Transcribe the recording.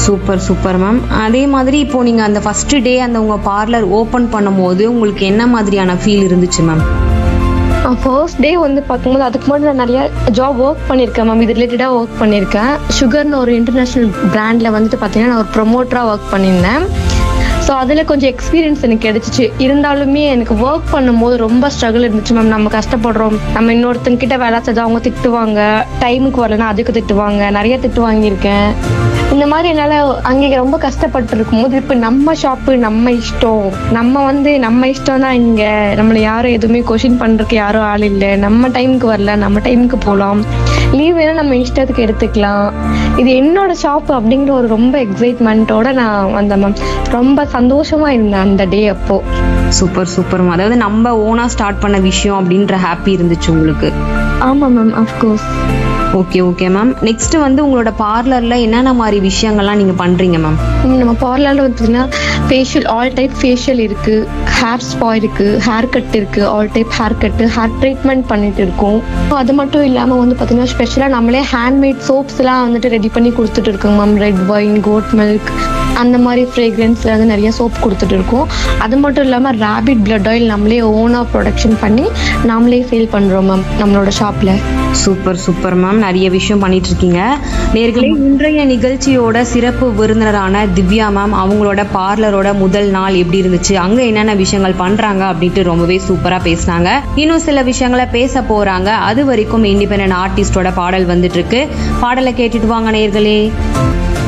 super super ma'am அதே மாதிரி இப்போ நீங்க அந்த ஃபர்ஸ்ட் டே அந்த உங்க பார்லர் ஓபன் பண்ணும்போது உங்களுக்கு என்ன மாதிரியான ஃபீல் இருந்துச்சு மேம் ஃபர்ஸ்ட் டே வந்து பார்க்கும்போது அதுக்கு முன்னாடி நான் நிறைய ஜாப் ஒர்க் பண்ணியிருக்கேன் மேம் இது ரிலேட்டடாக ஒர்க் பண்ணியிருக்கேன் சுகர்னு ஒரு இன்டர்நேஷ்னல் பிராண்டில் வந்துட்டு பார்த்தீங்கன்னா நான் ஒரு ப்ரொமோட்டராக ஒர்க் பண்ணியிருந்தேன் ஸோ அதில் கொஞ்சம் எக்ஸ்பீரியன்ஸ் எனக்கு கிடைச்சிச்சு இருந்தாலுமே எனக்கு ஒர்க் பண்ணும்போது ரொம்ப ஸ்ட்ரகிள் இருந்துச்சு மேம் நம்ம கஷ்டப்படுறோம் நம்ம இன்னொருத்தங்க கிட்ட வேலை செஞ்சா அவங்க திட்டுவாங்க டைமுக்கு வரலன்னா அதுக்கு திட்டுவாங்க நிறைய திட்டு வாங்கியிருக்கேன் இந்த மாதிரி என்னால் அங்கே ரொம்ப கஷ்டப்பட்டு இருக்கும்போது இப்போ நம்ம ஷாப்பு நம்ம இஷ்டம் நம்ம வந்து நம்ம இஷ்டம் தான் இங்கே நம்மளை யாரும் எதுவுமே கொஷின் பண்ணுறதுக்கு யாரும் ஆள் இல்லை நம்ம டைமுக்கு வரல நம்ம டைமுக்கு போகலாம் லீவ் வேணால் நம்ம இஷ்டத்துக்கு எடுத்துக்கலாம் இது என்னோட ஷாப் அப்படிங்கிற ஒரு ரொம்ப எக்ஸைட்மெண்ட்டோட நான் வந்தேன் மேம் ரொம்ப சந்தோஷமா இருந்தேன் அந்த டே அப்போ சூப்பர் சூப்பர் மேம் அதாவது நம்ம ஓனா ஸ்டார்ட் பண்ண விஷயம் அப்படின்ற ஹாப்பி இருந்துச்சு உங்களுக்கு ஆமாம் ma'am of course okay okay ma'am next வந்து உங்களோட பார்லர்ல என்னென்ன மாதிரி விஷயங்கள்லாம் நீங்க பண்றீங்க மேம் நம்ம பார்லரில் வந்து பார்த்தீங்கன்னா ஃபேஷியல் ஆல் டைப் ஃபேஷியல் இருக்கு ஹேர் ஸ்பா இருக்கு ஹேர் கட் இருக்கு all type hair cut hair treatment பண்ணிட்டு இருக்கோம் அது மட்டும் இல்லாமல் வந்து பார்த்தீங்கன்னா ஸ்பெஷலாக நம்மளே ஹேண்ட்மேட் சோப்ஸ்லாம் வந்துட்டு ரெடி பண்ணி கொடுத்துட்டு இருக்கோம் ma'am red wine goat milk அந்த மாதிரி ஃப்ரேக்ரன்ஸ்ல வந்து நிறைய சோப் கொடுத்துட்டு இருக்கோம் அது மட்டும் இல்லாமல் ரேபிட் பிளட் ஆயில் நம்மளே ஓனாக ப்ரொடக்ஷன் பண்ணி நாமளே சேல் பண்ணுறோம் மேம் நம்மளோட ஷாப்பில் சூப்பர் சூப்பர் மேம் நிறைய விஷயம் பண்ணிட்டு இருக்கீங்க நேர்களே இன்றைய நிகழ்ச்சியோட சிறப்பு விருந்தினரான திவ்யா மேம் அவங்களோட பார்லரோட முதல் நாள் எப்படி இருந்துச்சு அங்க என்னென்ன விஷயங்கள் பண்றாங்க அப்படின்ட்டு ரொம்பவே சூப்பரா பேசினாங்க இன்னும் சில விஷயங்களை பேச போறாங்க அது வரைக்கும் இண்டிபெண்டன்ட் ஆர்டிஸ்டோட பாடல் வந்துட்டு இருக்கு பாடலை கேட்டுட்டு வாங்க நேர்களே